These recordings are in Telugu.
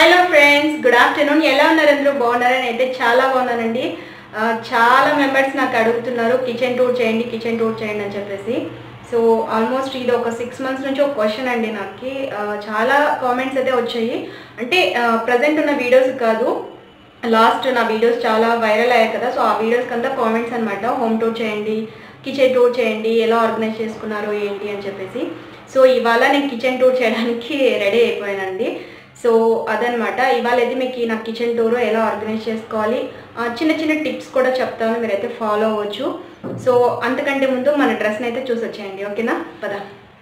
హలో ఫ్రెండ్స్ గుడ్ ఆఫ్టర్నూన్ ఎలా ఉన్నారు అందరూ బాగున్నారని అయితే చాలా బాగున్నానండి ఆ, చాలా మెంబర్స్ నాకు అడుగుతున్నారు కిచెన్ టూర్ చేయండి కిచెన్ టూర్ చేయండి అని చెప్పేసి సో ఆల్మోస్ట్ ఇది ఒక సిక్స్ మంత్స్ నుంచి ఒక క్వశ్చన్ అండి నాకు ఆ, చాలా కామెంట్స్ అయితే వచ్చాయి అంటే ప్రజెంట్ ఉన్న వీడియోస్ కాదు లాస్ట్ నా వీడియోస్ చాలా వైరల్ అయ్యాయి కదా సో ఆ వీడియోస్కి అంతా కామెంట్స్ అనమాట హోమ్ టూర్ చేయండి కిచెన్ టూర్ చేయండి ఎలా ఆర్గనైజ్ చేసుకున్నారు ఏంటి అని చెప్పేసి సో ఇవాళ నేను కిచెన్ టూర్ చేయడానికి రెడీ అయిపోయానండి సో అదనమాట ఇవాళ అయితే మీకు నా కిచెన్ టూర్ ఎలా ఆర్గనైజ్ చేసుకోవాలి ఆ, చిన్న చిన్న టిప్స్ కూడా చెప్తాను మీరైతే ఫాలో అవ్వచ్చు సో అంతకంటే ముందు మన డ్రెస్ని అయితే చూసి వచ్చేయండి ఓకేనా పద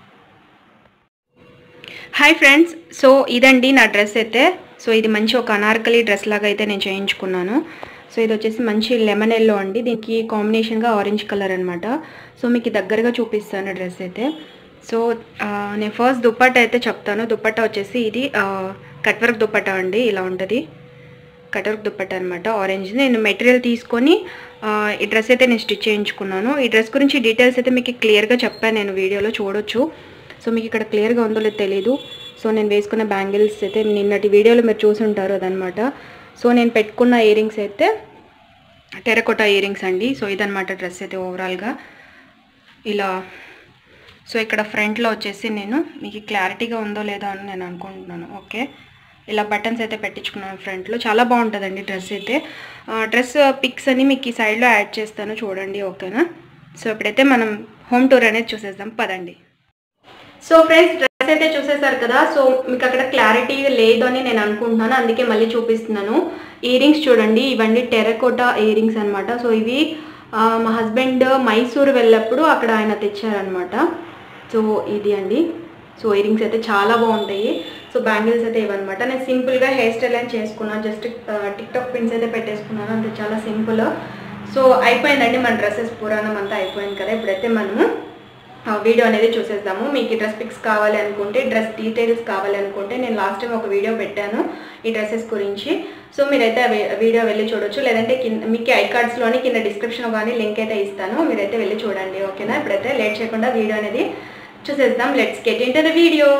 హాయ్ ఫ్రెండ్స్ సో ఇదండి నా డ్రెస్ అయితే సో ఇది మంచి ఒక అనార్కలి డ్రెస్ లాగా అయితే నేను చేయించుకున్నాను సో ఇది వచ్చేసి మంచి లెమన్ ఎల్లో అండి దీనికి కాంబినేషన్గా ఆరెంజ్ కలర్ అనమాట సో మీకు దగ్గరగా చూపిస్తాను డ్రెస్ అయితే సో ఆ, నేను ఫస్ట్ దుప్పట్టా అయితే చెప్తాను దుప్పట్టా వచ్చేసి ఇది కట్ వర్క్ దుప్పట్టా అండి ఇలా ఉంటుంది కట్ వర్క్ దుప్పట్టా అనమాట ఆరెంజ్ నేను మెటీరియల్ తీసుకొని ఆ, ఈ డ్రెస్ అయితే నేను స్టిచ్ చేయించుకున్నాను ఈ డ్రెస్ గురించి డీటెయిల్స్ అయితే మీకు క్లియర్గా చెప్పాను నేను వీడియోలో చూడొచ్చు సో మీకు ఇక్కడ క్లియర్గా ఉందో లేదో తెలీదు సో నేను వేసుకున్న బ్యాంగిల్స్ అయితే నిన్నటి వీడియోలో మీరు చూసి ఉంటారు అదనమాట సో నేను పెట్టుకున్న ఇయర్ రింగ్స్ అయితే టెరకోటా ఇయర్ రింగ్స్ అండి సో ఇదనమాట డ్రెస్ అయితే ఓవరాల్గా ఇలా సో ఇక్కడ ఫ్రంట్లో వచ్చేసి నేను మీకు క్లారిటీగా ఉందో లేదో అని నేను అనుకుంటున్నాను ఓకే ఇలా బటన్స్ అయితే పెట్టించుకున్నాను ఫ్రంట్లో చాలా బాగుంటుందండి డ్రెస్ అయితే డ్రెస్ పిక్స్ అని మీకు ఈ సైడ్లో యాడ్ చేస్తాను చూడండి ఓకేనా సో ఇప్పుడైతే మనం హోమ్ టూర్ అనేది చూసేద్దాం పదండి సో ఫ్రెండ్స్ డ్రెస్ అయితే చూసేసారు కదా సో మీకు అక్కడ క్లారిటీ లేదు అని నేను అనుకుంటున్నాను అందుకే మళ్ళీ చూపిస్తున్నాను ఇయర్ రింగ్స్ చూడండి ఇవన్నీ టెరకోటా ఇయర్ రింగ్స్ అనమాట సో ఇవి ఆ, మా హస్బెండ్ మైసూర్ వెళ్ళినప్పుడు అక్కడ ఆయన తెచ్చారనమాట సో ఇది అండి సో ఇయర్ రింగ్స్ అయితే చాలా బాగుంటాయి సో బ్యాంగిల్స్ అయితే ఇవన్నమాట నేను సింపుల్గా హెయిర్ స్టైల్ అని చేసుకున్నాను జస్ట్ టిక్ టాక్ పిన్స్ అయితే పెట్టేసుకున్నాను అంతే చాలా సింపుల్ సో అయిపోయిందండి మన డ్రెస్సెస్ పురాణం అంతా అయిపోయింది కదా ఇప్పుడైతే మనము ఆ, వీడియో అనేది చూసేద్దాము మీకు ఈ డ్రెస్ పిక్స్ కావాలి అనుకుంటే డ్రెస్ డీటెయిల్స్ కావాలి అనుకుంటే నేను లాస్ట్ టైం ఒక వీడియో పెట్టాను ఈ డ్రెస్సెస్ గురించి సో మీరైతే ఆ వీ- వీడియో వెళ్ళి చూడొచ్చు లేదంటే కింద మీకు ఐ కార్డ్స్లోని కింద డిస్క్రిప్షన్ కానీ లింక్ అయితే ఇస్తాను మీరైతే వెళ్ళి చూడండి ఓకేనా ఇప్పుడైతే లేట్ చేయకుండా వీడియో అనేది చూసేద్దాం let's get in the video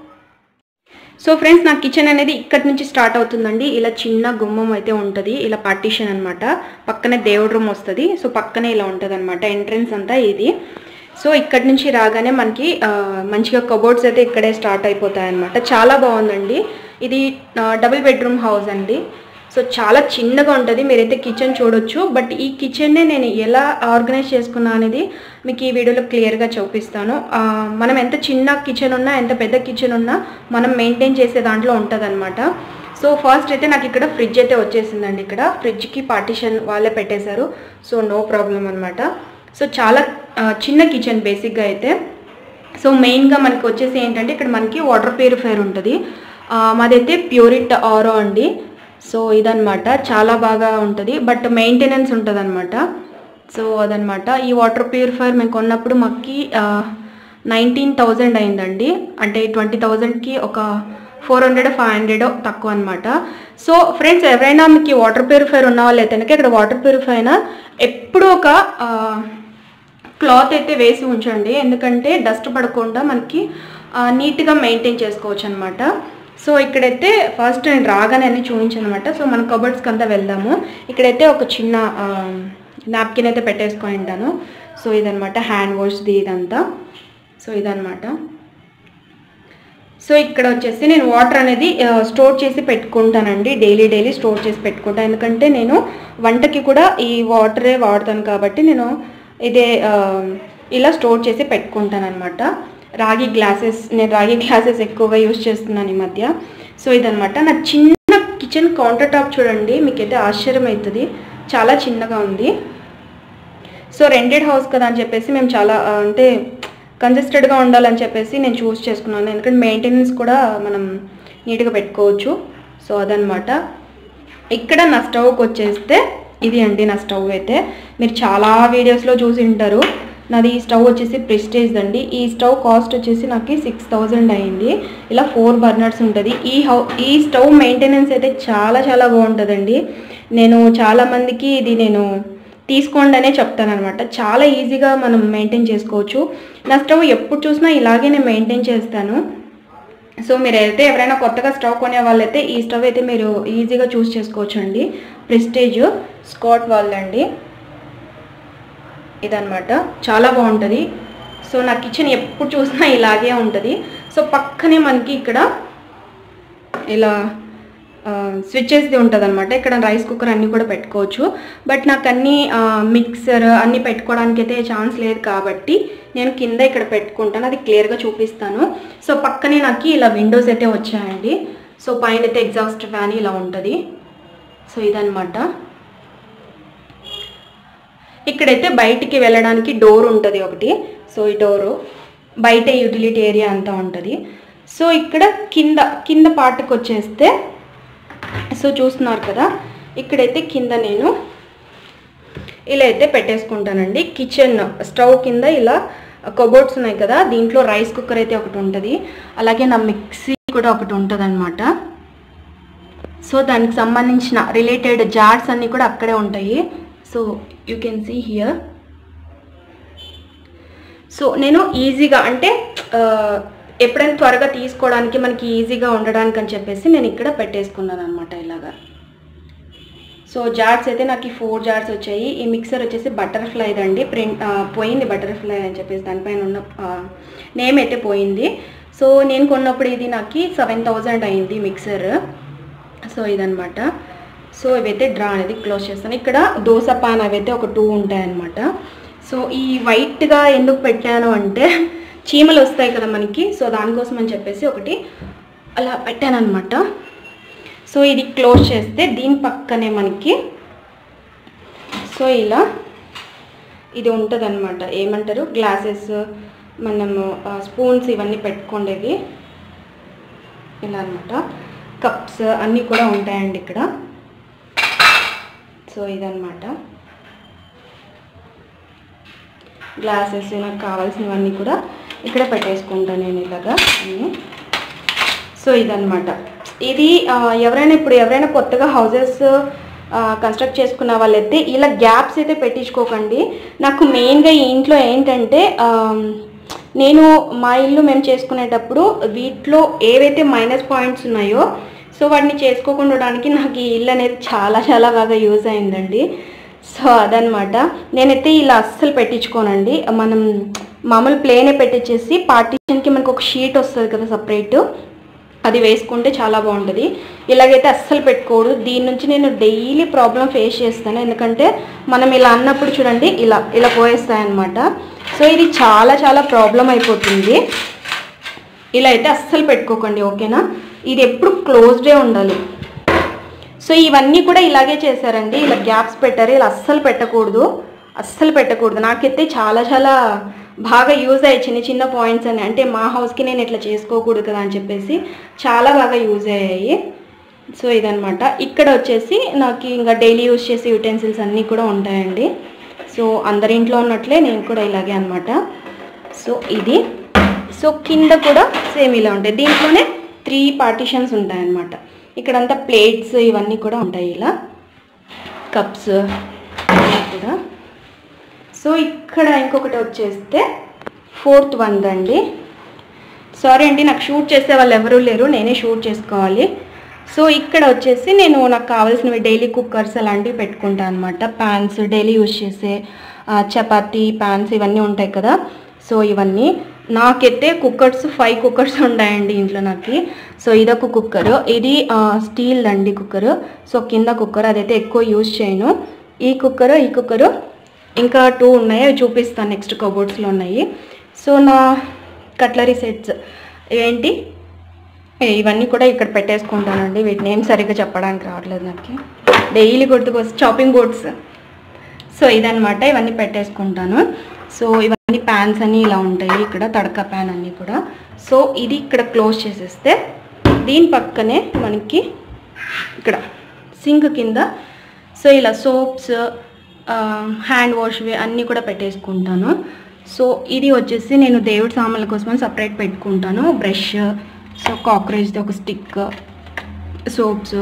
so friends నా కిచెన్ అనేది ఇక్కడి నుంచి స్టార్ట్ అవుతుందండి ఇలా చిన్న గుమ్మం అయితే ఉంటుంది ఇలా పార్టీషన్ అనమాట పక్కనే దేవుడి రూమ్ వస్తుంది సో పక్కనే ఇలా ఉంటుంది అనమాట ఎంట్రన్స్ అంతా ఇది సో ఇక్కడి నుంచి రాగానే మనకి ఆ, మంచిగా కబోర్డ్స్ అయితే ఇక్కడే స్టార్ట్ అయిపోతాయి అనమాట చాలా బాగుందండి ఇది డబుల్ బెడ్రూమ్ హౌస్ అండి సో చాలా చిన్నగా ఉంటుంది మీరైతే కిచెన్ చూడొచ్చు బట్ ఈ కిచెన్నే నేను ఎలా ఆర్గనైజ్ చేసుకున్నా అనేది మీకు ఈ వీడియోలో క్లియర్గా చూపిస్తాను ఆ, మనం ఎంత చిన్న కిచెన్ ఉన్నా ఎంత పెద్ద కిచెన్ ఉన్నా మనం మెయింటైన్ చేసే దాంట్లో ఉంటుంది సో ఫస్ట్ అయితే నాకు ఇక్కడ ఫ్రిడ్జ్ అయితే వచ్చేసిందండి ఇక్కడ ఫ్రిడ్జ్కి పార్టిషన్ వాళ్ళే పెట్టేశారు సో నో ప్రాబ్లం అనమాట సో చాలా ఆ, చిన్న కిచెన్ బేసిక్గా అయితే సో మెయిన్గా మనకి వచ్చేసి ఏంటంటే ఇక్కడ మనకి వాటర్ ప్యూరిఫైర్ ఉంటుంది ఆ, మాదైతే ప్యూరిట్ ఆరో అండి సో ఇదనమాట చాలా బాగా ఉంటుంది బట్ మెయింటెనెన్స్ ఉంటుంది అనమాట సో అదనమాట ఈ వాటర్ ప్యూరిఫైర్ మేము కొన్నప్పుడు మాకు నైన్టీన్ థౌజండ్ అయిందండి అంటే ట్వంటీ థౌజండ్కి ఒక ఫోర్ హండ్రెడ్ ఫైవ్ హండ్రెడ్ తక్కువ అనమాట సో ఫ్రెండ్స్ ఎవరైనా మీకు ఈ వాటర్ ప్యూరిఫైర్ ఉన్న వాళ్ళు అయితే ఇక్కడ వాటర్ ప్యూరిఫైర్ ఎప్పుడు ఒక ఆ, క్లాత్ అయితే వేసి ఉంచండి ఎందుకంటే డస్ట్ పడకుండా మనకి ఆ, నీట్గా మెయింటైన్ చేసుకోవచ్చు అనమాట సో ఇక్కడైతే ఫస్ట్ నేను రాగానే అన్ని చూపించాను అనమాట సో మన కబర్డ్స్కి అంతా వెళ్దాము ఇక్కడైతే ఒక చిన్న నాప్కిన్ అయితే పెట్టేసుకొని ఉంటాను సో ఇదనమాట హ్యాండ్ వాష్ది ఇదంతా సో ఇదనమాట సో ఇక్కడ వచ్చేసి నేను వాటర్ అనేది ఆ, స్టోర్ చేసి పెట్టుకుంటానండి డైలీ డైలీ స్టోర్ చేసి పెట్టుకుంటాను ఎందుకంటే నేను వంటకి కూడా ఈ వాటరే వాడతాను కాబట్టి నేను ఇదే ఆ, ఇలా స్టోర్ చేసి పెట్టుకుంటాను అనమాట రాగి గ్లాసెస్ నేను రాగి గ్లాసెస్ ఎక్కువగా యూస్ చేస్తున్నాను ఈ మధ్య సో ఇదనమాట నా చిన్న కిచెన్ కౌంటర్ టాప్ చూడండి మీకైతే ఆశ్చర్యం అవుతుంది చాలా చిన్నగా ఉంది సో రెంటెడ్ హౌస్ కదా అని చెప్పేసి మేము చాలా ఆ, అంటే కంజెస్టెడ్గా ఉండాలని చెప్పేసి నేను చూస్ చేసుకున్నాను ఎందుకంటే మెయింటెనెన్స్ కూడా మనం నీట్గా పెట్టుకోవచ్చు సో అదనమాట ఇక్కడ నా స్టవ్కి వచ్చేస్తే ఇది అండి నా స్టవ్ అయితే మీరు చాలా వీడియోస్లో చూసి ఉంటారు నాది ఈ స్టవ్ వచ్చేసి ప్రెస్టేజ్ అండి ఈ స్టవ్ కాస్ట్ వచ్చేసి నాకు సిక్స్ థౌజండ్ అయింది ఇలా ఫోర్ బర్నర్స్ ఉంటుంది ఈ హౌ ఈ స్టవ్ మెయింటెనెన్స్ అయితే చాలా చాలా బాగుంటుందండి నేను చాలామందికి ఇది నేను తీసుకోండి అనే చెప్తాను అనమాట చాలా ఈజీగా మనం మెయింటైన్ చేసుకోవచ్చు నా స్టవ్ ఎప్పుడు చూసినా ఇలాగే నేను మెయింటైన్ చేస్తాను సో మీరైతే ఎవరైనా కొత్తగా స్టవ్ కొనే వాళ్ళైతే ఈ స్టవ్ అయితే మీరు ఈజీగా చూస్ చేసుకోవచ్చు అండి ప్రెస్టేజ్ స్కాట్ వాళ్ళండి ఇదనమాట చాలా బాగుంటుంది సో నా కిచెన్ ఎప్పుడు చూసినా ఇలాగే ఉంటుంది సో పక్కనే మనకి ఇక్కడ ఇలా స్విచ్చెస్ది ఉంటుంది అనమాట ఇక్కడ రైస్ కుక్కర్ అన్నీ కూడా పెట్టుకోవచ్చు బట్ నాకు అన్ని మిక్సర్ అన్నీ పెట్టుకోవడానికి అయితే ఛాన్స్ లేదు కాబట్టి నేను కింద ఇక్కడ పెట్టుకుంటాను అది క్లియర్గా చూపిస్తాను సో పక్కనే నాకు ఇలా విండోస్ అయితే వచ్చాయండి సో పైన అయితే ఎగ్జాస్ట్ ఫ్యాన్ ఇలా ఉంటుంది సో ఇదనమాట ఇక్కడైతే బయటికి వెళ్ళడానికి డోర్ ఉంటుంది ఒకటి సో ఈ డోరు బయట యూటిలిటీ ఏరియా అంతా ఉంటుంది సో ఇక్కడ కింద కింద పార్ట్కి వచ్చేస్తే సో చూస్తున్నారు కదా ఇక్కడైతే కింద నేను ఇలా అయితే పెట్టేసుకుంటానండి కిచెన్ స్టవ్ కింద ఇలా కబోర్డ్స్ ఉన్నాయి కదా దీంట్లో రైస్ కుక్కర్ అయితే ఒకటి ఉంటుంది అలాగే నా మిక్సీ కూడా ఒకటి ఉంటుంది సో దానికి సంబంధించిన రిలేటెడ్ జార్స్ అన్నీ కూడా అక్కడే ఉంటాయి so you can see here so నేను ఈజీగా అంటే ఆ, ఎప్పుడైనా త్వరగా తీసుకోవడానికి మనకి ఈజీగా ఉండడానికి అని చెప్పేసి నేను ఇక్కడ పెట్టేసుకున్నాను అనమాట ఇలాగా సో జార్స్ అయితే నాకు ఈ ఫోర్ జార్స్ వచ్చాయి ఈ మిక్సర్ వచ్చేసి బటర్ఫ్లైది అండి ప్రింట్ పోయింది బటర్ఫ్లై అని చెప్పేసి దానిపైన ఉన్న నేమ్ అయితే పోయింది సో నేను కొన్నప్పుడు ఇది నాకు సెవెన్ థౌజండ్ అయింది మిక్సర్ సో ఇదనమాట సో ఇవైతే డ్రా అనేది క్లోజ్ చేస్తాను ఇక్కడ దోశ పాన్ అవైతే ఒక టూ ఉంటాయన్నమాట సో ఈ వైట్గా ఎందుకు పెట్టాను అంటే చీమలు వస్తాయి కదా మనకి సో దానికోసం అని చెప్పేసి ఒకటి అలా పెట్టాను అనమాట సో ఇది క్లోజ్ చేస్తే దీని పక్కనే మనకి సో ఇలా ఇది ఉంటుంది అనమాట ఏమంటారు గ్లాసెస్ మనము స్పూన్స్ ఇవన్నీ పెట్టుకోండేవి ఇలా అనమాట కప్స్ అన్నీ కూడా ఉంటాయండి ఇక్కడ సో ఇదన్నమాట గ్లాసెస్ నాకు కావాల్సినవన్నీ కూడా ఇక్కడ పెట్టేసుకుంటాను నేను ఇలాగా అన్నీ సో ఇదన్నమాట ఇది ఆ, ఎవరైనా ఇప్పుడు ఎవరైనా కొత్తగా హౌసెస్ కన్స్ట్రక్ట్ చేసుకున్న వాళ్ళైతే ఇలా గ్యాప్స్ అయితే పెట్టించుకోకండి నాకు మెయిన్గా ఈ ఇంట్లో ఏంటంటే ఆ, నేను మా ఇల్లు మేము చేసుకునేటప్పుడు వీటిలో ఏవైతే మైనస్ పాయింట్స్ ఉన్నాయో సో వాటిని చేసుకోకుండా ఉండడానికి నాకు ఈ ఇల్లు అనేది చాలా చాలా బాగా యూజ్ అయిందండి సో అదనమాట నేనైతే ఇలా అస్సలు పెట్టించుకోనండి మనం మామూలు ప్లేనే పెట్టించేసి పార్టీషన్కి మనకు ఒక షీట్ వస్తుంది కదా సపరేట్ అది వేసుకుంటే చాలా బాగుంటుంది ఇలాగైతే అస్సలు పెట్టుకోడు దీని నుంచి నేను డైలీ ప్రాబ్లం ఫేస్ చేస్తాను ఎందుకంటే మనం ఇలా అన్నప్పుడు చూడండి ఇలా ఇలా పోయేస్తాయన్నమాట సో ఇది చాలా చాలా ప్రాబ్లం అయిపోతుంది ఇలా అయితే అస్సలు పెట్టుకోకండి ఓకేనా ఇది ఎప్పుడు క్లోజ్డే ఉండాలి సో ఇవన్నీ కూడా ఇలాగే చేశారండి ఇలా గ్యాప్స్ పెట్టారు ఇలా అస్సలు పెట్టకూడదు అస్సలు పెట్టకూడదు నాకైతే చాలా చాలా బాగా యూజ్ అయ్యాయి చిన్న చిన్న పాయింట్స్ అని అంటే మా హౌస్కి నేను ఇట్లా చేసుకోకూడదు కదా అని చెప్పేసి చాలా బాగా యూజ్ అయ్యాయి సో ఇదనమాట ఇక్కడ వచ్చేసి నాకు ఇంకా డైలీ యూజ్ చేసే యూటెన్సిల్స్ అన్నీ కూడా ఉంటాయండి సో అందరి ఇంట్లో ఉన్నట్లే నేను కూడా ఇలాగే అనమాట సో ఇది సో కింద కూడా సేమ్ ఇలా ఉంటాయి దీంట్లోనే త్రీ పార్టిషన్స్ ఉంటాయన్నమాట ఇక్కడంతా ప్లేట్స్ ఇవన్నీ కూడా ఉంటాయి ఇలా కప్స్ ఇవన్నీ కూడా సో ఇక్కడ ఇంకొకటి వచ్చేస్తే ఫోర్త్ వన్ అండి సారీ అండి నాకు షూట్ చేసే వాళ్ళు ఎవరూ లేరు నేనే షూట్ చేసుకోవాలి సో ఇక్కడ వచ్చేసి నేను నాకు కావాల్సినవి డైలీ కుక్కర్స్ అలాంటివి పెట్టుకుంటాను అనమాట ప్యాన్స్ డైలీ యూజ్ చేసే ఆ, చపాతీ ప్యాన్స్ ఇవన్నీ ఉంటాయి కదా సో ఇవన్నీ నాకైతే కుక్కర్స్ ఫైవ్ కుక్కర్స్ ఉంటాయండి ఇంట్లో నాకు సో ఇదొక కుక్కర్ ఇది స్టీల్ అండి కుక్కర్ సో కింద కుక్కర్ అదైతే ఎక్కువ యూజ్ చేయను ఈ కుక్కర్ ఈ కుక్కర్ ఇంకా టూ ఉన్నాయి అవి చూపిస్తాను నెక్స్ట్ కబోర్డ్స్లో ఉన్నాయి సో నా కట్లరీ సెట్స్ ఏంటి ఏ, ఇవన్నీ కూడా ఇక్కడ పెట్టేసుకుంటానండి వీటిని ఏం సరిగ్గా చెప్పడానికి రావట్లేదు నాకు డైలీ గుర్తుకొస్తే చాపింగ్ బోర్డ్స్ సో ఇదనమాట ఇవన్నీ పెట్టేసుకుంటాను సో ఇవన్నీ ప్యాన్స్ అన్నీ ఇలా ఉంటాయి ఇక్కడ తడక ప్యాన్ అన్నీ కూడా సో ఇది ఇక్కడ క్లోజ్ చేసేస్తే దీని పక్కనే మనకి ఇక్కడ సింక్ కింద సో ఇలా సోప్స్ హ్యాండ్ వాష్వి అన్నీ కూడా పెట్టేసుకుంటాను సో ఇది వచ్చేసి నేను దేవుడి సామాన్ల కోసం సపరేట్ పెట్టుకుంటాను బ్రష్ సో కాక్రోచ్ది ఒక స్టిక్ సోప్స్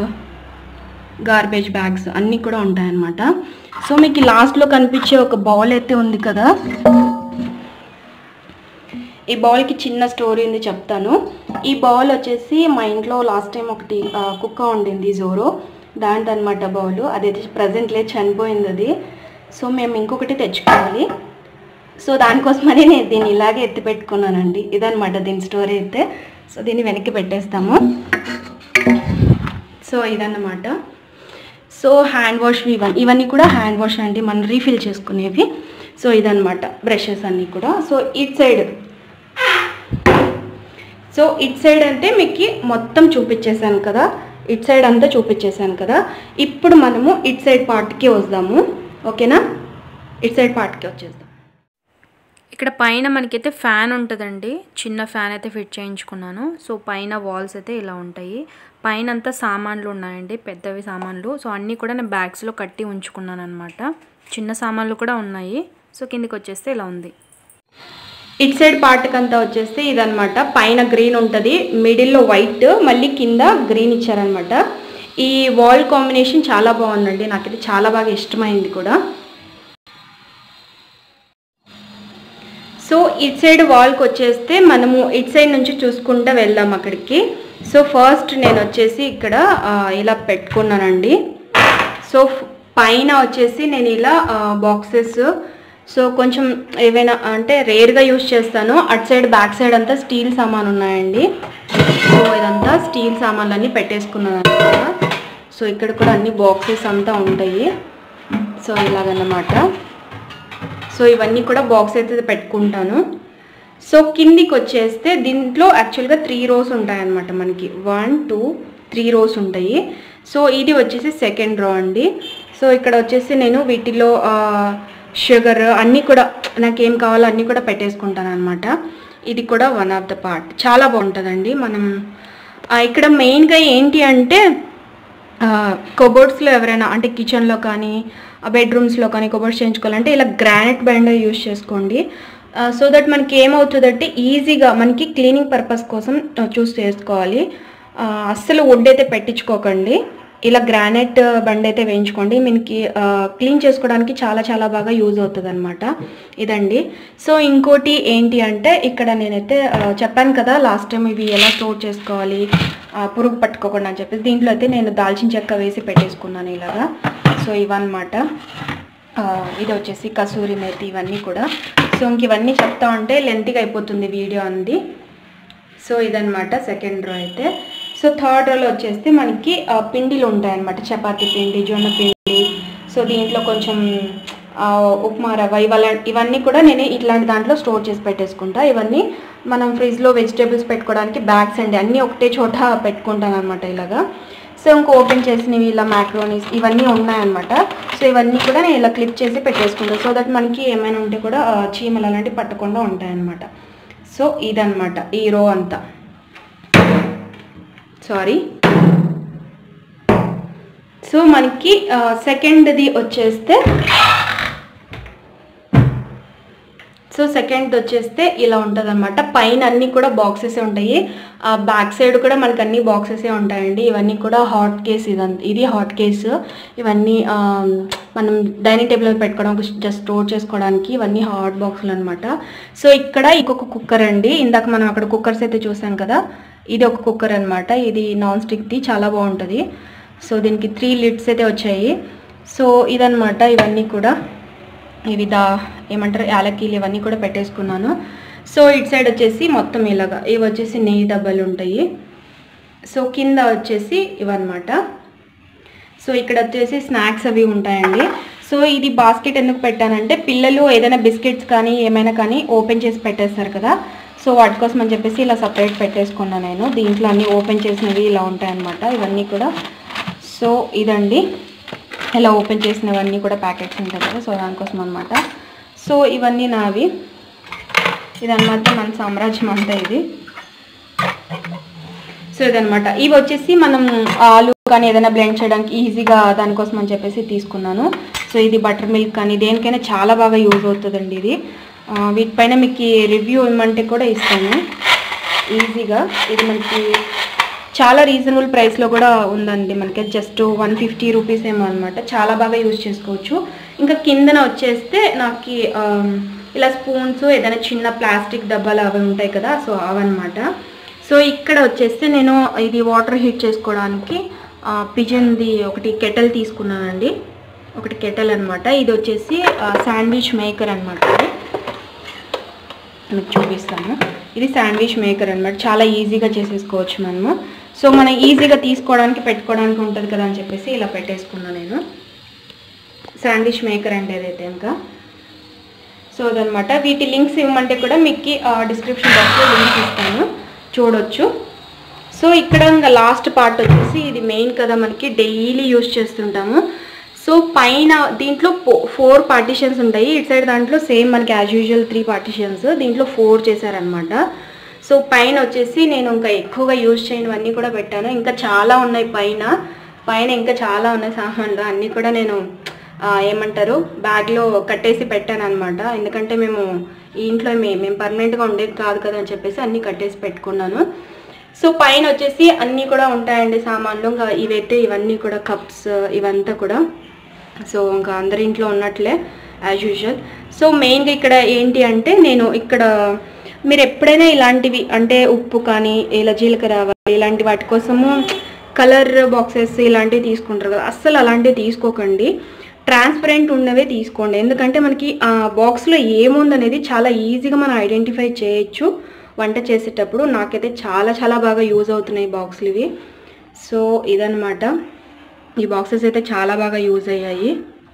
గార్బేజ్ బ్యాగ్స్ అన్నీ కూడా ఉంటాయన్నమాట సో మీకు లాస్ట్లో కనిపించే ఒక బౌల్ అయితే ఉంది కదా ఈ బౌల్కి చిన్న స్టోరీ ఉంది చెప్తాను ఈ బౌల్ వచ్చేసి మా ఇంట్లో లాస్ట్ టైం ఒకటి ఆ, కుక్క ఉండింది జోరో దాంట్ అనమాట బౌల్ అదైతే ప్రజెంట్ లేదు చనిపోయింది అది సో మేము ఇంకొకటి తెచ్చుకోవాలి సో దానికోసమని నేను దీన్ని ఇలాగే ఎత్తి పెట్టుకున్నానండి ఇదనమాట దీని స్టోరీ అయితే సో దీన్ని వెనక్కి పెట్టేస్తాము సో ఇదన్నమాట సో హ్యాండ్ వాష్ ఇవన్నీ ఇవన్నీ కూడా హ్యాండ్ వాష్ అండి మనం రీఫిల్ చేసుకునేవి సో ఇదన్నమాట బ్రషెస్ అన్నీ కూడా so it side so it side అంటే మీకు మొత్తం చూపించేశాను కదా ఇట్ సైడ్ అంతా చూపించేశాను కదా ఇప్పుడు మనము ఇట్ సైడ్ పార్ట్కి వద్దాము ఓకేనా ఇట్ సైడ్ పార్ట్కి వచ్చేద్దాం ఇక్కడ పైన మనకైతే ఫ్యాన్ ఉంటుందండి చిన్న ఫ్యాన్ అయితే ఫిట్ చేయించుకున్నాను సో పైన వాల్స్ అయితే ఇలా ఉంటాయి పైన అంతా సామాన్లు ఉన్నాయండి పెద్దవి సామాన్లు సో అన్నీ కూడా నేను బ్యాగ్స్లో కట్టి ఉంచుకున్నాను అనమాట చిన్న సామాన్లు కూడా ఉన్నాయి సో కిందికి వచ్చేస్తే ఇలా ఉంది ఇట్ సైడ్ పార్ట్కి అంతా వచ్చేస్తే ఇదనమాట పైన గ్రీన్ ఉంటుంది మిడిల్లో వైట్ మళ్ళీ కింద గ్రీన్ ఇచ్చారనమాట ఈ వాల్ కాంబినేషన్ చాలా బాగుందండి నాకైతే చాలా బాగా ఇష్టమైంది కూడా సో ఇట్ సైడ్ వాల్కి వచ్చేస్తే మనము ఇట్ సైడ్ నుంచి చూసుకుంటూ వెళ్దాం అక్కడికి సో ఫస్ట్ నేను వచ్చేసి ఇక్కడ ఆ, ఇలా పెట్టుకున్నానండి సో ఫ్- పైన వచ్చేసి నేను ఇలా బాక్సెస్ సో కొంచెం ఏవైనా అంటే రేర్గా యూస్ చేస్తాను అటు సైడ్ బ్యాక్ సైడ్ అంతా స్టీల్ సామాన్ ఉన్నాయండి సో ఇదంతా స్టీల్ సామాన్లన్నీ పెట్టేసుకున్నాను అనమాట సో ఇక్కడ కూడా అన్ని బాక్సెస్ అంతా ఉంటాయి సో ఇలాగన్నమాట సో ఇవన్నీ కూడా బాక్స్ అయితే పెట్టుకుంటాను సో కిందికి వచ్చేస్తే దీంట్లో యాక్చువల్గా త్రీ రోస్ ఉంటాయన్నమాట మనకి వన్ టూ త్రీ రోస్ ఉంటాయి సో ఇది వచ్చేసి సెకండ్ రో అండి సో ఇక్కడ వచ్చేసి నేను వీటిలో షుగర్ అన్నీ కూడా నాకేం కావాలో అన్నీ కూడా పెట్టేసుకుంటాను అనమాట ఇది కూడా వన్ ఆఫ్ ద పార్ట్ చాలా బాగుంటుందండి మనం ఆ, ఇక్కడ మెయిన్గా ఏంటి అంటే కబోర్డ్స్లో ఎవరైనా అంటే కిచెన్లో కానీ బెడ్రూమ్స్లో కానీ కబోర్డ్స్ చేయించుకోవాలంటే ఇలా గ్రానైట్ బ్యాండ్ యూస్ చేసుకోండి సో దట్ మనకి ఏమవుతుందంటే ఈజీగా మనకి క్లీనింగ్ పర్పస్ కోసం చూస్ చేసుకోవాలి ఆ, అస్సలు వుడ్ అయితే పెట్టించుకోకండి ఇలా గ్రానైట్ బండ్ అయితే వేయించుకోండి మనకి క్లీన్ చేసుకోవడానికి చాలా చాలా బాగా యూజ్ అవుతుంది అనమాట ఇదండి సో ఇంకోటి ఏంటి అంటే ఇక్కడ నేనైతే ఆ, చెప్పాను కదా లాస్ట్ టైం ఇవి ఎలా స్టోర్ చేసుకోవాలి ఆ, పురుగు పట్టుకోకుండా అని చెప్పేసి దీంట్లో అయితే నేను దాల్చిన చెక్క వేసి పెట్టేసుకున్నాను ఇలాగా సో ఇవన్నమాట ఆ, ఇది వచ్చేసి కసూరి మేతి ఇవన్నీ కూడా సో ఇంక ఇవన్నీ చెప్తా ఉంటే లెంత్గా అయిపోతుంది వీడియో అంది సో ఇదన్నమాట సెకండ్ రో అయితే సో థర్డ్ రోలో వచ్చేస్తే మనకి ఆ, పిండిలు ఉంటాయి అన్నమాట చపాతీ పిండి జొన్న పిండి సో దీంట్లో కొంచెం ఆ, ఉప్మా రవ్వ ఇవాళ ఇవన్నీ కూడా నేను ఇట్లాంటి దాంట్లో స్టోర్ చేసి పెట్టేసుకుంటా ఇవన్నీ మనం ఫ్రిడ్జ్లో వెజిటేబుల్స్ పెట్టుకోవడానికి బ్యాగ్స్ అండి అన్నీ ఒకటే చోట పెట్టుకుంటాను అనమాట ఇలాగా సో ఇంకో ఓపెన్ చేసినవి ఇలా మ్యాక్రోనీస్ ఇవన్నీ ఉన్నాయన్నమాట సో ఇవన్నీ కూడా నేను ఇలా క్లిప్ చేసి పెట్టేసుకుంటాను సో దట్ మనకి ఏమైనా ఉంటే కూడా ఆ, చీమలు అలాంటివి పట్టకుండా ఉంటాయన్నమాట సో ఇదన్నమాట ఈ రో అంతా సారీ సో మనకి సెకండ్ది వచ్చేస్తే సో సెకండ్ వచ్చేస్తే ఇలా ఉంటుంది అనమాట పైన అన్ని కూడా బాక్సెస్ ఉంటాయి ఆ బ్యాక్ సైడ్ కూడా మనకి అన్ని బాక్సెసే ఉంటాయండి ఇవన్నీ కూడా హాట్ కేస్ ఇదంతా ఇది హాట్ కేస్ ఇవన్నీ ఆ, మనం డైనింగ్ టేబుల్ మీద పెట్టుకోవడం జస్ట్ స్టోర్ చేసుకోవడానికి ఇవన్నీ హాట్ బాక్సులు అనమాట సో ఇక్కడ ఇంకొక కుక్కర్ అండి ఇందాక మనం అక్కడ కుక్కర్స్ అయితే చూసాం కదా ఇది ఒక కుక్కర్ అనమాట ఇది నాన్ స్టిక్ది చాలా బాగుంటుంది సో దీనికి త్రీ లిడ్స్ అయితే వచ్చాయి సో ఇదనమాట ఇవన్నీ కూడా ఇవి దా ఏమంటారు యాలకీలు ఇవన్నీ కూడా పెట్టేసుకున్నాను సో ఇటు సైడ్ వచ్చేసి మొత్తం ఇలాగా ఇవి వచ్చేసి నెయ్యి డబ్బాలు ఉంటాయి సో కింద వచ్చేసి ఇవన్నమాట సో ఇక్కడ వచ్చేసి స్నాక్స్ అవి ఉంటాయండి సో ఇది బాస్కెట్ ఎందుకు పెట్టానంటే పిల్లలు ఏదైనా బిస్కెట్స్ కానీ ఏమైనా కానీ ఓపెన్ చేసి పెట్టేస్తారు కదా సో వాటి కోసం అని చెప్పేసి ఇలా సపరేట్ పెట్టేసుకున్నాను నేను దీంట్లో అన్నీ ఓపెన్ చేసినవి ఇలా ఉంటాయన్నమాట ఇవన్నీ కూడా సో ఇదండి ఇలా ఓపెన్ చేసినవన్నీ కూడా ప్యాకెట్స్ ఉంటాయి కదా సో దానికోసం అనమాట సో ఇవన్నీ నావి ఇదన్నమాట మన సామ్రాజ్యం అంతా ఇది సో ఇదనమాట ఇవి వచ్చేసి మనం ఆలు కానీ ఏదైనా బ్లెండ్ చేయడానికి ఈజీగా దానికోసం అని చెప్పేసి తీసుకున్నాను సో ఇది బటర్ మిల్క్ కానీ దేనికైనా చాలా బాగా యూజ్ అవుతుందండి ఇది ఆ, వీటిపైన మీకు రివ్యూ ఇవ్వమంటే కూడా ఇస్తాను ఈజీగా ఇది మనకి చాలా రీజనబుల్ ప్రైస్లో కూడా ఉందండి మనకి జస్ట్ వన్ ఫిఫ్టీ రూపీస్ ఏమో అనమాట చాలా బాగా యూజ్ చేసుకోవచ్చు ఇంకా కిందన వచ్చేస్తే నాకు ఇలా స్పూన్స్ ఏదైనా చిన్న ప్లాస్టిక్ డబ్బాలు అవి ఉంటాయి కదా సో అవన్నమాట సో ఇక్కడ వచ్చేసి నేను ఇది వాటర్ హీట్ చేసుకోవడానికి పిజన్ది ఒకటి కెటల్ తీసుకున్నానండి ఒకటి కెటల్ అనమాట ఇది వచ్చేసి శాండ్విచ్ మేకర్ అనమాట మీకు చూపిస్తాను ఇది శాండ్విచ్ మేకర్ అనమాట చాలా ఈజీగా చేసేసుకోవచ్చు మనము సో మనం ఈజీగా తీసుకోవడానికి పెట్టుకోవడానికి ఉంటుంది కదా అని చెప్పేసి ఇలా పెట్టేసుకున్నాను నేను శాండ్విచ్ మేకర్ అంటే ఏదైతే ఇంకా సో అదనమాట వీటి లింక్స్ ఇవ్వమంటే కూడా మీకు డిస్క్రిప్షన్ బాక్స్లో లింక్స్ ఇస్తాను చూడొచ్చు సో ఇక్కడ ఇంకా లాస్ట్ పార్ట్ వచ్చేసి ఇది మెయిన్ కదా మనకి డైలీ యూస్ చేస్తుంటాము సో పైన దీంట్లో ఫోర్ పార్టిషన్స్ ఉంటాయి ఇటు సైడ్ దాంట్లో సేమ్ మనకి యాజ్ యూజువల్ త్రీ పార్టిషన్స్ దీంట్లో ఫోర్ చేశారనమాట సో పైన వచ్చేసి నేను ఇంకా ఎక్కువగా యూజ్ చేయనివన్నీ కూడా పెట్టాను ఇంకా చాలా ఉన్నాయి పైన పైన ఇంకా చాలా ఉన్నాయి సామాన్లు అన్నీ కూడా నేను ఆ, ఏమంటారు బ్యాగ్లో కట్టేసి పెట్టాను అనమాట ఎందుకంటే మేము ఈ ఇంట్లో మే మేము పర్మనెంట్గా ఉండేది కాదు కదా అని చెప్పేసి అన్నీ కట్టేసి పెట్టుకున్నాను సో పైన వచ్చేసి అన్నీ కూడా ఉంటాయండి సామాన్లు ఇంకా ఇవైతే ఇవన్నీ కూడా కప్స్ ఇవంతా కూడా సో ఇంకా అందరి ఇంట్లో ఉన్నట్లే యాజ్ యూజువల్ సో మెయిన్గా ఇక్కడ ఏంటి అంటే నేను ఇక్కడ మీరు ఎప్పుడైనా ఇలాంటివి అంటే ఉప్పు కానీ ఇలా జీలకర్ర ఆవాలు ఇలాంటి వాటి కోసము కలర్ బాక్సెస్ ఇలాంటివి తీసుకుంటారు కదా అస్సలు అలాంటివి తీసుకోకండి ట్రాన్స్పరెంట్ ఉన్నవే తీసుకోండి ఎందుకంటే మనకి ఆ బాక్స్లో ఏముందనేది చాలా ఈజీగా మనం ఐడెంటిఫై చేయొచ్చు వంట చేసేటప్పుడు నాకైతే చాలా చాలా బాగా యూజ్ అవుతున్నాయి బాక్సులు ఇవి సో ఇదనమాట ఈ బాక్సెస్ అయితే చాలా బాగా యూజ్ అయ్యాయి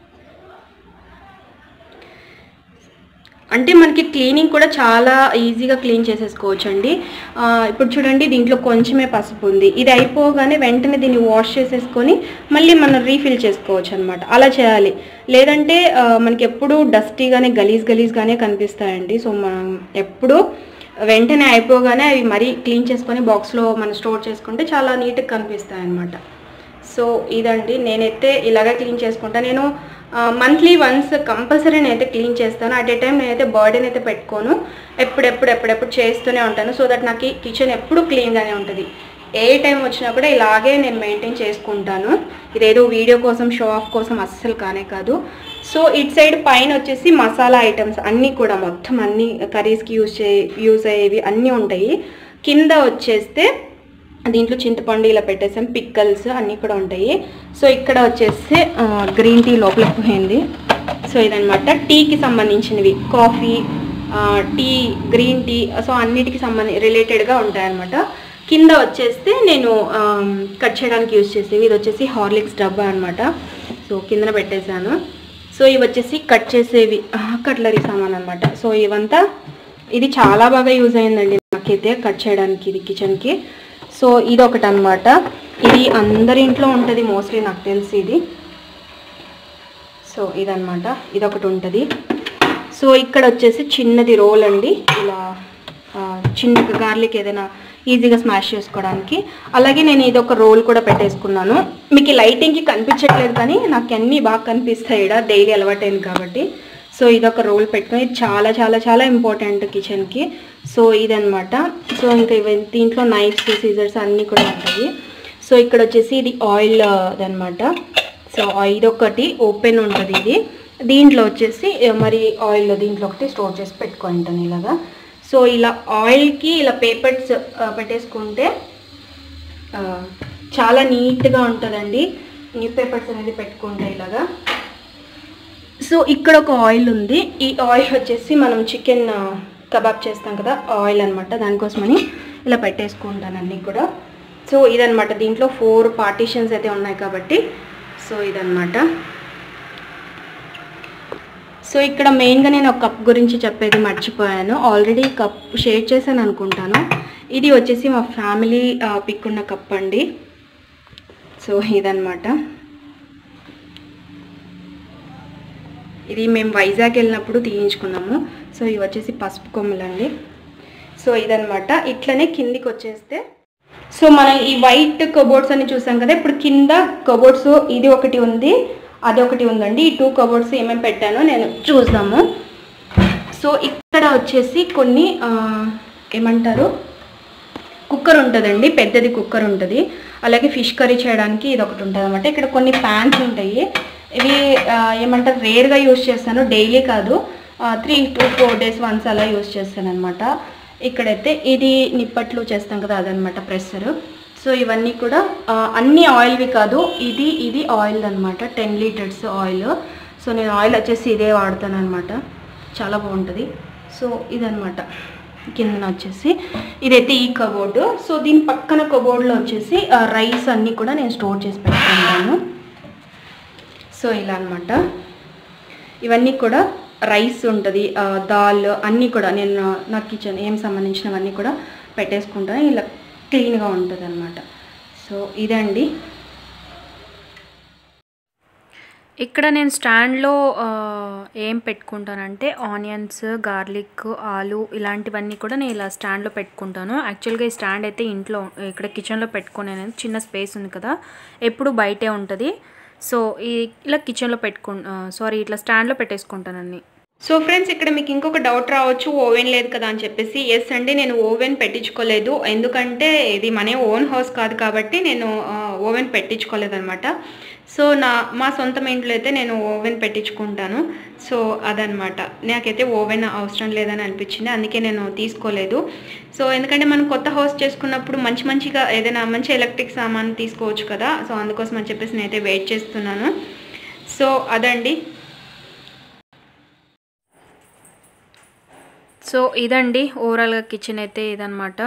అంటే మనకి క్లీనింగ్ కూడా చాలా ఈజీగా క్లీన్ చేసేసుకోవచ్చు అండి ఆ, ఇప్పుడు చూడండి దీంట్లో కొంచెమే పసుపు ఉంది ఇది అయిపోగానే వెంటనే దీన్ని వాష్ చేసేసుకొని మళ్ళీ మనం రీఫిల్ చేసుకోవచ్చు అనమాట అలా చేయాలి లేదంటే ఆ, మనకి ఎప్పుడు డస్టీగానే గలీజ్ గలీజ్గానే కనిపిస్తాయండి సో మనం ఎప్పుడు వెంటనే అయిపోగానే అవి మరీ క్లీన్ చేసుకొని బాక్స్లో మనం స్టోర్ చేసుకుంటే చాలా నీట్గా కనిపిస్తాయి అన్నమాట సో ఇదండి నేనైతే ఇలాగే క్లీన్ చేసుకుంటా నేను మంత్లీ వన్స్ కంపల్సరీ నేనైతే క్లీన్ చేస్తాను అట్ ఏ టైం నేనైతే బర్డెన్ అయితే పెట్టుకోను ఎప్పుడెప్పుడు ఎప్పుడెప్పుడు చేస్తూనే ఉంటాను సో దట్ నాకు కిచెన్ ఎప్పుడు క్లీన్గానే ఉంటుంది ఏ టైం వచ్చినా కూడా ఇలాగే నేను మెయింటైన్ చేసుకుంటాను ఇదేదో వీడియో కోసం షో ఆఫ్ కోసం అస్సలు కానే కాదు సో ఇట్ సైడ్ పైన వచ్చేసి మసాలా ఐటమ్స్ అన్నీ కూడా మొత్తం అన్ని కర్రీస్కి యూజ్ చే యూజ్ అయ్యేవి అన్నీ ఉంటాయి కింద వచ్చేస్తే దీంట్లో చింతపండు ఇలా పెట్టేసాం పిక్కల్స్ అన్నీ కూడా ఉంటాయి సో ఇక్కడ వచ్చేసి ఆ, గ్రీన్ టీ లోపలికి పోయింది సో ఇదనమాట టీకి సంబంధించినవి కాఫీ ఆ, టీ గ్రీన్ టీ సో అన్నిటికి సంబంధి రిలేటెడ్గా ఉంటాయన్నమాట కింద వచ్చేస్తే నేను ఆ, కట్ చేయడానికి యూజ్ చేసేవి ఇది వచ్చేసి హార్లిక్స్ డబ్బా అనమాట సో కిందన పెట్టేశాను సో ఇవి వచ్చేసి కట్ చేసేవి కట్లరీ సామాన్ అనమాట సో ఇవంతా ఇది చాలా బాగా యూజ్ అయిందండి నాకైతే కట్ చేయడానికి ఇది కిచెన్కి సో ఇది ఒకటి అనమాట ఇది అందరి ఇంట్లో ఉంటుంది మోస్ట్లీ నాకు తెలిసి ఇది సో ఇదనమాట ఇది ఒకటి ఉంటుంది సో ఇక్కడ వచ్చేసి చిన్నది రోల్ అండి ఇలా ఆ, చిన్న గార్లిక్ ఏదైనా ఈజీగా స్మాష్ చేసుకోవడానికి అలాగే నేను ఇది ఒక రోల్ కూడా పెట్టేసుకున్నాను మీకు ఈ లైటింగ్కి కనిపించట్లేదు కానీ నాకు అన్నీ బాగా కనిపిస్తాయి ఇక్కడ డైలీ అలవాటైంది కాబట్టి సో ఇదొక రోల్ పెట్టుకుని ఇది చాలా చాలా చాలా ఇంపార్టెంట్ కిచెన్కి సో ఇదనమాట సో ఇంకా ఇవి దీంట్లో నైఫ్స్ సీజర్స్ అన్నీ కూడా ఉంటాయి సో ఇక్కడ వచ్చేసి ఇది ఆయిల్ అనమాట సో ఇదొకటి ఓపెన్ ఉంటుంది ఇది దీంట్లో వచ్చేసి ఆ, మరి ఆయిల్ దీంట్లో ఒకటి స్టోర్ చేసి పెట్టుకుంటాను ఇలాగా సో ఇలా ఆయిల్కి ఇలా పేపర్స్ పెట్టేసుకుంటే ఆ, చాలా నీట్గా ఉంటుందండి న్యూస్ పేపర్స్ అనేది పెట్టుకుంటే ఇలాగా సో ఇక్కడ ఒక ఆయిల్ ఉంది ఈ ఆయిల్ వచ్చేసి మనం చికెన్ కబాబ్ చేస్తాం కదా ఆయిల్ అనమాట దానికోసమని ఇలా పెట్టేసుకుంటాను అన్నీ కూడా సో ఇదనమాట దీంట్లో ఫోర్ పార్టీషన్స్ అయితే ఉన్నాయి కాబట్టి సో ఇదనమాట సో ఇక్కడ మెయిన్గా నేను ఒక కప్ గురించి చెప్పేది మర్చిపోయాను ఆల్రెడీ కప్ షేర్ చేశాను అనుకుంటాను ఇది వచ్చేసి మా ఫ్యామిలీ పిక్ ఉన్న కప్ అండి సో ఇదనమాట ఇది మేము వైజాగ్ వెళ్ళినప్పుడు తీయించుకున్నాము సో ఇవి వచ్చేసి పసుపు కొమ్ములండి సో ఇదనమాట ఇట్లనే కిందికి వచ్చేస్తే సో మనం ఈ వైట్ కబోర్డ్స్ అని చూసాం కదా ఇప్పుడు కింద కబోర్డ్స్ ఇది ఒకటి ఉంది అది ఒకటి ఉందండి ఈ టూ కబోర్డ్స్ ఏమేమి పెట్టానో నేను చూద్దాము సో ఇక్కడ వచ్చేసి కొన్ని ఆ, ఏమంటారు కుక్కర్ ఉంటుందండి పెద్దది కుక్కర్ ఉంటుంది అలాగే ఫిష్ కర్రీ చేయడానికి ఇది ఒకటి ఉంటుంది అనమాట ఇక్కడ కొన్ని ప్యాన్స్ ఉంటాయి ఇవి ఆ, ఏమంటారు రేర్గా యూజ్ చేస్తాను డైలీ కాదు three to four days once అలా యూస్ చేస్తాను అనమాట ఇక్కడైతే ఇది నిప్పట్లు చేస్తాం కదా అదనమాట ప్రెషర్ సో ఇవన్నీ కూడా ఆ, అన్ని ఆయిల్వి కాదు ఇది ఇది ఆయిల్ అనమాట టెన్ లీటర్స్ ఆయిల్ సో నేను ఆయిల్ వచ్చేసి ఇదే వాడతాను అనమాట చాలా బాగుంటుంది సో ఇదనమాట కిందన వచ్చేసి ఇదైతే ఈ కబోర్డు సో దీని పక్కన కబోర్డ్లో వచ్చేసి రైస్ అన్నీ కూడా నేను స్టోర్ చేసి పెట్టుకుంటాను సో ఇలా అనమాట ఇవన్నీ కూడా రైస్ ఉంటుంది ఆ, దాల్ అన్నీ కూడా నేను నా కిచెన్ ఏం సంబంధించినవన్నీ కూడా పెట్టేసుకుంటాను ఇలా క్లీన్గా ఉంటుంది అనమాట సో ఇదండి ఇక్కడ నేను స్టాండ్లో ఆ, ఏం పెట్టుకుంటానంటే ఆనియన్స్ గార్లిక్ ఆలు ఇలాంటివన్నీ కూడా నేను ఇలా స్టాండ్లో పెట్టుకుంటాను యాక్చువల్గా ఈ స్టాండ్ అయితే ఇంట్లో ఇక్కడ కిచెన్లో పెట్టుకునే చిన్న స్పేస్ ఉంది కదా ఎప్పుడు బయటే ఉంటుంది సో ఈ ఇలా కిచెన్లో పెట్టుకు సారీ ఇట్లా స్టాండ్లో పెట్టేసుకుంటాను అన్ని సో ఫ్రెండ్స్ ఇక్కడ మీకు ఇంకొక డౌట్ రావచ్చు ఓవెన్ లేదు కదా అని చెప్పేసి ఎస్ అండి నేను ఓవెన్ పెట్టించుకోలేదు ఎందుకంటే ఇది మన ఓన్ హౌస్ కాదు కాబట్టి నేను ఓవెన్ పెట్టించుకోలేదన్నమాట సో నా మా సొంతం ఇంట్లో అయితే నేను ఓవెన్ పెట్టించుకుంటాను సో అదనమాట నాకైతే ఓవెన్ అవసరం లేదని అనిపించింది అందుకే నేను తీసుకోలేదు సో ఎందుకంటే మనం కొత్త హౌస్ చేసుకున్నప్పుడు మంచి మంచిగా ఏదైనా మంచి ఎలక్ట్రిక్ సామాన్ తీసుకోవచ్చు కదా సో అందుకోసం అని చెప్పేసి నేనైతే వెయిట్ చేస్తున్నాను సో అదండి సో ఇదండి ఓవరాల్గా కిచెన్ అయితే ఇదనమాట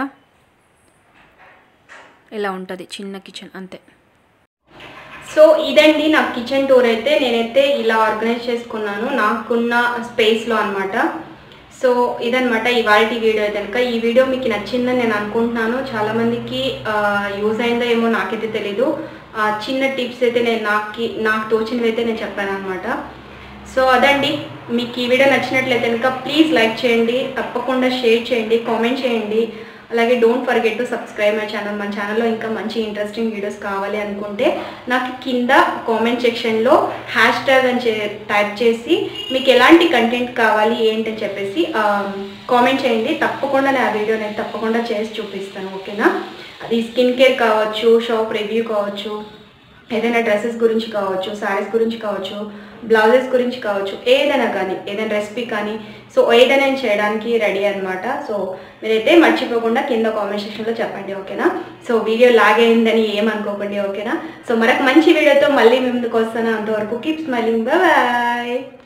ఇలా ఉంటుంది చిన్న కిచెన్ అంతే సో ఇదండి నా కిచెన్ టూర్ అయితే నేనైతే ఇలా ఆర్గనైజ్ చేసుకున్నాను నాకున్న స్పేస్లో అనమాట సో ఇదనమాట ఇవాళ వీడియో అయితే కనుక ఈ వీడియో మీకు నచ్చిందని నేను అనుకుంటున్నాను చాలామందికి యూజ్ అయిందో ఏమో నాకైతే తెలీదు ఆ, చిన్న టిప్స్ అయితే నేను నాకు నాకు తోచినవి అయితే నేను చెప్పాను అనమాట సో అదండి మీకు ఈ వీడియో నచ్చినట్లయితే కనుక ప్లీజ్ లైక్ చేయండి తప్పకుండా షేర్ చేయండి కామెంట్ చేయండి అలాగే don't forget to subscribe my channel మన ఛానల్లో ఇంకా మంచి ఇంట్రెస్టింగ్ వీడియోస్ కావాలి అనుకుంటే నాకు కింద కామెంట్ సెక్షన్లో హ్యాష్ ట్యాగ్ అని టైప్ చేసి మీకు ఎలాంటి కంటెంట్ కావాలి ఏంటని చెప్పేసి కామెంట్ చేయండి తప్పకుండా నేను ఆ వీడియో నేను తప్పకుండా చేసి చూపిస్తాను ఓకేనా అది స్కిన్ కేర్ కావచ్చు షాప్ రివ్యూ కావచ్చు ఏదైనా డ్రెస్సెస్ గురించి కావచ్చు శారీస్ గురించి కావచ్చు బ్లౌజెస్ గురించి కావచ్చు ఏదైనా కానీ ఏదైనా రెసిపీ కానీ సో ఏదైనా నేను చేయడానికి రెడీ అనమాట సో మీరైతే మర్చిపోకుండా కింద కామెంట్ సెక్షన్లో చెప్పండి ఓకేనా సో వీడియో లాగైందని ఏమనుకోకండి ఓకేనా సో మరొక మంచి వీడియోతో మళ్ళీ మీ ముందుకు వస్తాను అంతవరకు కీప్ స్మైలింగ్ బాయ్